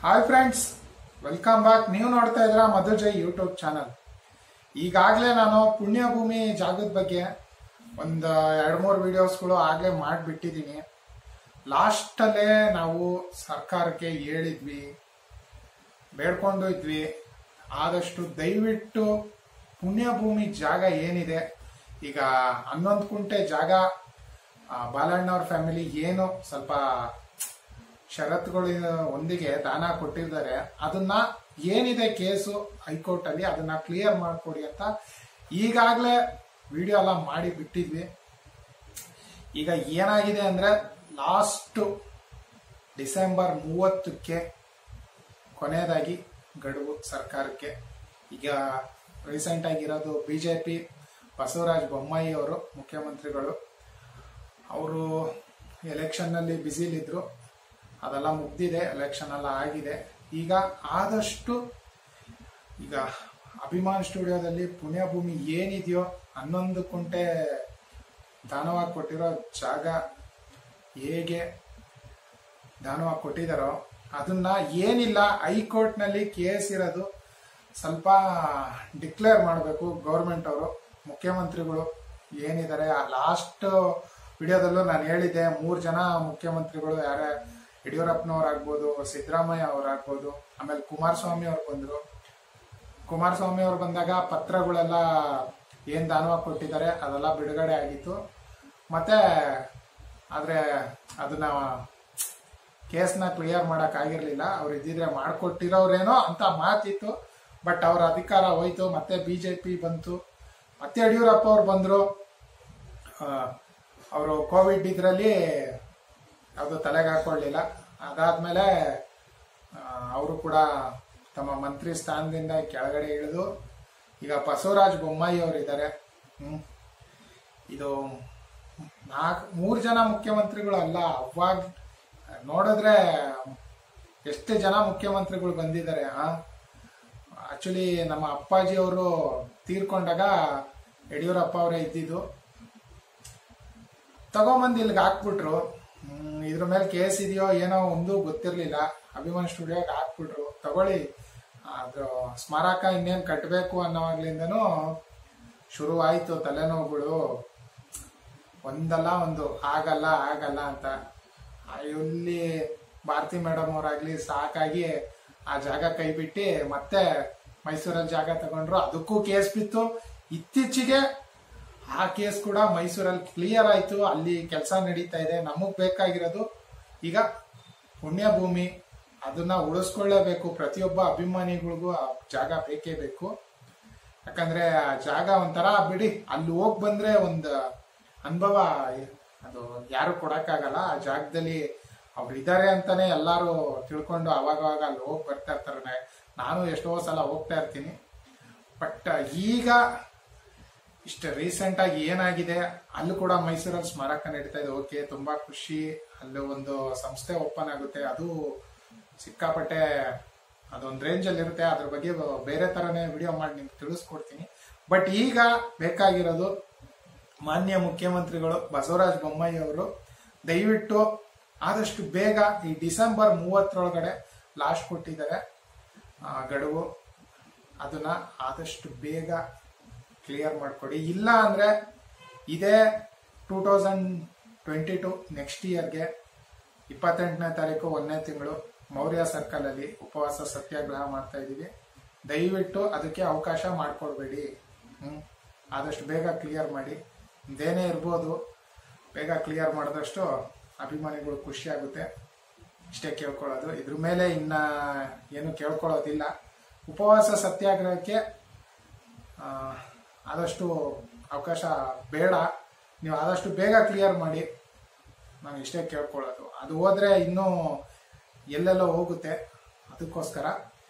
hi friends welcome back ನೀವು ನೋಡ್ತಾ ಇದ್ದೀರಾ ಮಧುಜಯ್ ಯೂಟ್ಯೂಬ್ ಚಾನಲ್ ಈಗಾಗಲೇ ನಾನು ಪುಣ್ಯಭೂಮಿ ಜಾಗದ ಬಗ್ಗೆ ಒಂದು ಎರಡು ಮೂರು ವಿಡಿಯೋಸ್ಗಳು ಆಗಲೇ ಮಾಡಿಬಿಟ್ಟಿದ್ದೀನಿ ಲಾಸ್ಟಲ್ಲೇ ನಾವು ಸರ್ಕಾರಕ್ಕೆ ಹೇಳಿದ್ವಿ ಬೇಡ್ಕೊಂಡು ಇದ್ವಿ ಆದಷ್ಟು ದಯವಿಟ್ಟು ಪುಣ್ಯಭೂಮಿ ಜಾಗ ಏನಿದೆ ಈಗ ಹನ್ನೊಂದು ಕುಂಟೆ ಜಾಗ ಆ, ಬಾಲಣ್ಣವ್ರ ಫ್ಯಾಮಿಲಿ ಏನು ಸ್ವಲ್ಪ ಷರತ್ತುಗಳ ಒಂದಿಗೆ ದಾನ ಕೊಟ್ಟಿದ್ದಾರೆ ಅದನ್ನ ಏನಿದೆ ಕೇಸು ಹೈಕೋರ್ಟ್ ಅಲ್ಲಿ ಅದನ್ನ ಕ್ಲಿಯರ್ ಮಾಡ್ಕೊಡಿ ಅಂತ ಈಗಾಗಲೇ ವಿಡಿಯೋ ಎಲ್ಲ ಮಾಡಿ ಬಿಟ್ಟಿದ್ವಿ ಈಗ ಏನಾಗಿದೆ ಅಂದ್ರೆ ಲಾಸ್ಟ್ ಡಿಸೆಂಬರ್ ಮೂವತ್ತಕ್ಕೆ ಕೊನೆಯದಾಗಿ ಗಡುವು ಸರ್ಕಾರಕ್ಕೆ ಈಗ ರೀಸೆಂಟ್ ಆಗಿರೋದು B J P Basavaraja Bommai ಅವರು ಮುಖ್ಯಮಂತ್ರಿಗಳು ಅವರು ಎಲೆಕ್ಷನ್ನಲ್ಲಿ ಬ್ಯುಸಿಲಿದ್ರು ಅದೆಲ್ಲ ಮುಗ್ದಿದೆ ಎಲೆಕ್ಷನ್ ಎಲ್ಲ ಆಗಿದೆ ಈಗ ಆದಷ್ಟು ಈಗ ಅಭಿಮಾನ್ ಸ್ಟುಡಿಯೋದಲ್ಲಿ ಪುಣ್ಯಭೂಮಿ ಏನಿದೆಯೋ ಹನ್ನೊಂದು ಕುಂಟೆ ದಾನವಾಗಿ ಕೊಟ್ಟಿರೋ ಜಾಗ ಹೇಗೆ ದಾನವಾಗಿ ಕೊಟ್ಟಿದ್ದಾರೋ ಅದನ್ನ ಏನಿಲ್ಲ ಹೈಕೋರ್ಟ್ನಲ್ಲಿ ಕೇಸ್ ಇರೋದು ಸ್ವಲ್ಪ ಡಿಕ್ಲೇರ್ ಮಾಡಬೇಕು ಗೌರ್ಮೆಂಟ್ ಅವರು ಮುಖ್ಯಮಂತ್ರಿಗಳು ಏನಿದ್ದಾರೆ ಆ ಲಾಸ್ಟ್ ವಿಡಿಯೋದಲ್ಲೂ ನಾನು ಹೇಳಿದ್ದೆ ಮೂರು ಜನ ಮುಖ್ಯಮಂತ್ರಿಗಳು ಯಾರೇ ಯಡಿಯೂರಪ್ಪನವ್ರಾಗ್ಬೋದು ಸಿದ್ದರಾಮಯ್ಯ ಅವರಾಗ್ಬೋದು ಆಮೇಲೆ ಕುಮಾರಸ್ವಾಮಿ ಅವ್ರು ಬಂದರು ಕುಮಾರಸ್ವಾಮಿ ಅವ್ರು ಬಂದಾಗ ಪತ್ರಗಳೆಲ್ಲ ಏನು ದಾನವಾಗಿ ಕೊಟ್ಟಿದ್ದಾರೆ ಅದೆಲ್ಲ ಬಿಡುಗಡೆ ಆಗಿತ್ತು ಮತ್ತೆ ಆದರೆ ಅದನ್ನ ಕೇಸ್ನ ಕ್ಲಿಯರ್ ಮಾಡೋಕ್ಕಾಗಿರ್ಲಿಲ್ಲ ಅವ್ರು ಇದ್ದಿದ್ರೆ ಮಾಡಿಕೊಟ್ಟಿರೋರೇನೋ ಅಂತ ಮಾತಿತ್ತು ಬಟ್ ಅವ್ರ ಅಧಿಕಾರ ಹೋಯ್ತು ಮತ್ತೆ ಬಿ ಜೆ ಪಿ ಬಂತು ಮತ್ತೆ ಯಡಿಯೂರಪ್ಪ ಅವ್ರು ಬಂದರು ಅವರು ಕೋವಿಡ್ ಇದರಲ್ಲಿ ಯಾವುದು ತಲೆಗೆ ಹಾಕೊಳ್ಳಿಲ್ಲ ಅದಾದ್ಮೇಲೆ ಅವರು ಕೂಡ ತಮ್ಮ ಮಂತ್ರಿ ಸ್ಥಾನದಿಂದ ಕೆಳಗಡೆ ಇಳಿದು ಈಗ ಬಸವರಾಜ ಬೊಮ್ಮಾಯಿ ಅವರು ಇದ್ದಾರೆ ಹ್ಮ್ ಇದು ನಾಲ್ಕು ಮೂರು ಜನ ಮುಖ್ಯಮಂತ್ರಿಗಳು ಅಲ್ಲ ಅವಾಗ ನೋಡಿದ್ರೆ ಎಷ್ಟು ಜನ ಮುಖ್ಯಮಂತ್ರಿಗಳು ಬಂದಿದ್ದಾರೆ ಆ ಆಕ್ಚುಲಿ ನಮ್ಮ ಅಪ್ಪಾಜಿ ಅವರು ತೀರ್ಕೊಂಡಾಗ ಯಡಿಯೂರಪ್ಪ ಅವರೇ ಇದ್ದಿದ್ದು ತಗೊಂಬಂದು ಇಲ್ಲಿಗೆ ಹಾಕ್ಬಿಟ್ರು ಹ್ಮ್, ಇದ್ರ ಮೇಲೆ ಕೇಸ್ ಇದೆಯೋ ಏನೋ ಒಂದು ಗೊತ್ತಿರಲಿಲ್ಲ ಅಭಿಮಾನ್ ಸ್ಟುಡಿಯೋಗೆ ಹಾಕ್ಬಿಟ್ರು ತಗೊಳ್ಳಿ ಅದ್ರ ಸ್ಮಾರಕ ಇನ್ನೇನು ಕಟ್ಟಬೇಕು ಅನ್ನೋವಾಗ್ಲಿಂದನೂ ಶುರುವಾಯಿತು ತಲೆನೋವುಗಳು ಒಂದಲ್ಲ ಒಂದು ಆಗಲ್ಲ ಆಗಲ್ಲ ಅಂತ ಆ ಇಲ್ಲಿ ಭಾರತಿ ಮೇಡಮ್ ಅವರಾಗ್ಲಿ ಸಾಕಾಗಿ ಆ ಜಾಗ ಕೈ ಬಿಟ್ಟು ಮತ್ತೆ ಮೈಸೂರಲ್ಲಿ ಜಾಗ ತಗೊಂಡ್ರು ಅದಕ್ಕೂ ಕೇಸ್ ಬಿತ್ತು ಇತ್ತೀಚೆಗೆ ಆ ಕೇಸ್ ಕೂಡ ಮೈಸೂರಲ್ಲಿ ಕ್ಲಿಯರ್ ಆಯ್ತು ಅಲ್ಲಿ ಕೆಲಸ ನಡೀತಾ ಇದೆ ನಮಗ್ ಬೇಕಾಗಿರೋದು ಈಗ ಪುಣ್ಯಭೂಮಿ ಅದನ್ನ ಉಳಿಸ್ಕೊಳ್ಳೇಬೇಕು ಪ್ರತಿಯೊಬ್ಬ ಅಭಿಮಾನಿಗಳಿಗೂ ಆ ಜಾಗ ಬೇಕೇ ಬೇಕು ಯಾಕಂದ್ರೆ ಆ ಜಾಗ ಒಂಥರ ಬಿಡಿ ಅಲ್ಲಿ ಹೋಗ್ ಬಂದ್ರೆ ಒಂದು ಅನುಭವ ಅದು ಯಾರು ಕೊಡಕ್ಕಾಗಲ್ಲ ಆ ಜಾಗದಲ್ಲಿ ಅವ್ರು ಇದ್ದಾರೆ ಅಂತಾನೆ ಎಲ್ಲಾರು ತಿಳ್ಕೊಂಡು ಅವಾಗವಾಗ ಅಲ್ಲಿ ಹೋಗಿ ಬರ್ತಾ ಇರ್ತಾರೆ ನಾನು ಎಷ್ಟೋ ಸಲ ಹೋಗ್ತಾ ಇರ್ತೀನಿ ಬಟ್ ಈಗ ಇಷ್ಟು ರೀಸೆಂಟ್ ಆಗಿ ಏನಾಗಿದೆ ಅಲ್ಲೂ ಕೂಡ ಮೈಸೂರಲ್ಲಿ ಸ್ಮಾರಕ ನಡೀತಾ ಇದೆ ಓಕೆ ತುಂಬಾ ಖುಷಿ ಅಲ್ಲಿ ಒಂದು ಸಂಸ್ಥೆ ಓಪನ್ ಆಗುತ್ತೆ ಅದು ಸಿಕ್ಕಾಪಟ್ಟೆ ಅದೊಂದು ರೇಂಜ್ ಅಲ್ಲಿ ಇರುತ್ತೆ ಅದ್ರ ಬಗ್ಗೆ ಬೇರೆ ತರನೇ ವಿಡಿಯೋ ಮಾಡಿ ನಿಮ್ಗೆ ತಿಳಿಸ್ಕೊಡ್ತೀನಿ ಬಟ್ ಈಗ ಬೇಕಾಗಿರೋದು ಮಾನ್ಯ ಮುಖ್ಯಮಂತ್ರಿಗಳು ಬಸವರಾಜ ಬೊಮ್ಮಾಯಿ ಅವರು ದಯವಿಟ್ಟು ಆದಷ್ಟು ಬೇಗ ಈ ಡಿಸೆಂಬರ್ ಮೂವತ್ತರೊಳಗಡೆ ಲಾಸ್ಟ್ ಕೊಟ್ಟಿದ್ದಾರೆ ಆ, ಗಡುವು ಅದನ್ನ ಆದಷ್ಟು ಬೇಗ ಕ್ಲಿಯರ್ ಮಾಡಿಕೊಡಿ ಇಲ್ಲ ಅಂದ್ರೆ ಇದೇ two thousand twenty two next ಇಯರ್ಗೆ ಇಪ್ಪತ್ತೆಂಟನೇ ತಾರೀಕು ಒಂದನೇ ತಿಂಗಳು ಮೌರ್ಯ ಸರ್ಕಲ್ ಅಲ್ಲಿ ಉಪವಾಸ ಸತ್ಯಾಗ್ರಹ ಮಾಡ್ತಾ ಇದ್ದೀವಿ ದಯವಿಟ್ಟು ಅದಕ್ಕೆ ಅವಕಾಶ ಮಾಡಿಕೊಡ್ಬೇಡಿ ಹ್ಮ್ ಆದಷ್ಟು ಬೇಗ ಕ್ಲಿಯರ್ ಮಾಡಿ ಇದೇನೇ ಇರ್ಬೋದು ಬೇಗ ಕ್ಲಿಯರ್ ಮಾಡಿದಷ್ಟು ಅಭಿಮಾನಿಗಳು ಖುಷಿ ಆಗುತ್ತೆ ಇಷ್ಟೇ ಕೇಳ್ಕೊಳ್ಳೋದು ಇದ್ರ ಮೇಲೆ ಇನ್ನ ಏನು ಕೇಳ್ಕೊಳ್ಳೋದಿಲ್ಲ ಉಪವಾಸ ಸತ್ಯಾಗ್ರಹಕ್ಕೆ ಆ, ಆದಷ್ಟು ಅವಕಾಶ ಬೇಡ ನೀವು ಆದಷ್ಟು ಬೇಗ ಕ್ಲಿಯರ್ ಮಾಡಿ ನಾನು ಇಷ್ಟೇ ಕೇಳ್ಕೊಳ್ಳೋದು ಅದು ಹೋದ್ರೆ ಇನ್ನೂ ಎಲ್ಲೆಲ್ಲೋ ಹೋಗುತ್ತೆ ಅದಕ್ಕೋಸ್ಕರ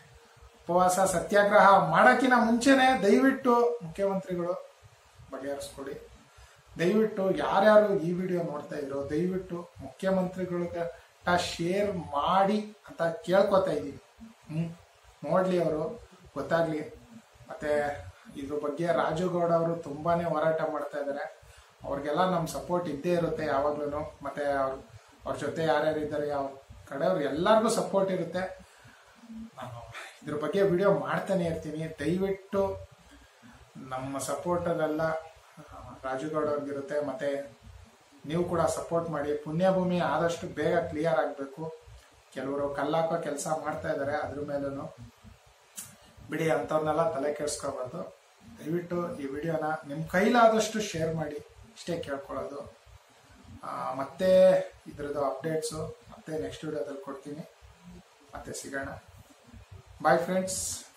ಉಪವಾಸ ಸತ್ಯಾಗ್ರಹ ಮಾಡೋಕ್ಕಿಂತ ಮುಂಚೆನೆ ದಯವಿಟ್ಟು ಮುಖ್ಯಮಂತ್ರಿಗಳು ಬಗೆಹರಿಸ್ಕೊಡಿ ದಯವಿಟ್ಟು ಯಾರ್ಯಾರು ಈ ವಿಡಿಯೋ ನೋಡ್ತಾ ಇದ್ರು ದಯವಿಟ್ಟು ಮುಖ್ಯಮಂತ್ರಿಗಳಿಗೆ ಶೇರ್ ಮಾಡಿ ಅಂತ ಕೇಳ್ಕೊತಾ ಇದ್ದೀವಿ ಹ್ಮ್ ನೋಡ್ಲಿ ಅವರು ಗೊತ್ತಾಗ್ಲಿ ಮತ್ತೆ ಇದ್ರ ಬಗ್ಗೆ ರಾಜುಗೌಡ ಅವರು ತುಂಬಾನೇ ಹೋರಾಟ ಮಾಡ್ತಾ ಇದ್ದಾರೆ ಅವ್ರಿಗೆಲ್ಲ ನಮ್ಮ ಸಪೋರ್ಟ್ ಇದ್ದೇ ಇರುತ್ತೆ ಯಾವಾಗ್ಲೂ ಮತ್ತೆ ಅವ್ರ ಅವ್ರ ಜೊತೆ ಯಾರ್ಯಾರು ಇದ್ದಾರೆ ಯಾವ ಕಡೆಯವ್ರು ಎಲ್ಲರಿಗೂ ಸಪೋರ್ಟ್ ಇರುತ್ತೆ ನಾನು ಇದ್ರ ಬಗ್ಗೆ ವಿಡಿಯೋ ಮಾಡ್ತಾನೆ ಇರ್ತೀನಿ ದಯವಿಟ್ಟು ನಮ್ಮ ಸಪೋರ್ಟಲ್ಲೆಲ್ಲ ರಾಜುಗೌಡ ಅವ್ರಿಗಿರುತ್ತೆ ಮತ್ತೆ ನೀವು ಕೂಡ ಸಪೋರ್ಟ್ ಮಾಡಿ ಪುಣ್ಯಭೂಮಿ ಆದಷ್ಟು ಬೇಗ ಕ್ಲಿಯರ್ ಆಗಬೇಕು ಕೆಲವರು ಕಲ್ಲಾಕೋ ಕೆಲಸ ಮಾಡ್ತಾ ಇದ್ದಾರೆ ಅದ್ರ ಮೇಲೂ ಬಿಡಿ ಅಂಥವ್ರನ್ನೆಲ್ಲ ತಲೆ ಕೆಡಿಸ್ಕೋಬಾರ್ದು ದಯವಿಟ್ಟು ಈ ವಿಡಿಯೋನ ನಿಮ್ಮ ಕೈಲಾದಷ್ಟು ಶೇರ್ ಮಾಡಿ ಇಷ್ಟೇ ಕೇಳ್ಕೊಳ್ಳೋದು ಆ, ಮತ್ತೆ ಇದ್ರದ್ದು ಅಪ್ಡೇಟ್ಸು ಮತ್ತೆ ನೆಕ್ಸ್ಟ್ ವಿಡಿಯೋದಲ್ಲಿ ಕೊಡ್ತೀನಿ ಮತ್ತೆ ಸಿಗೋಣ ಬಾಯ್ ಫ್ರೆಂಡ್ಸ್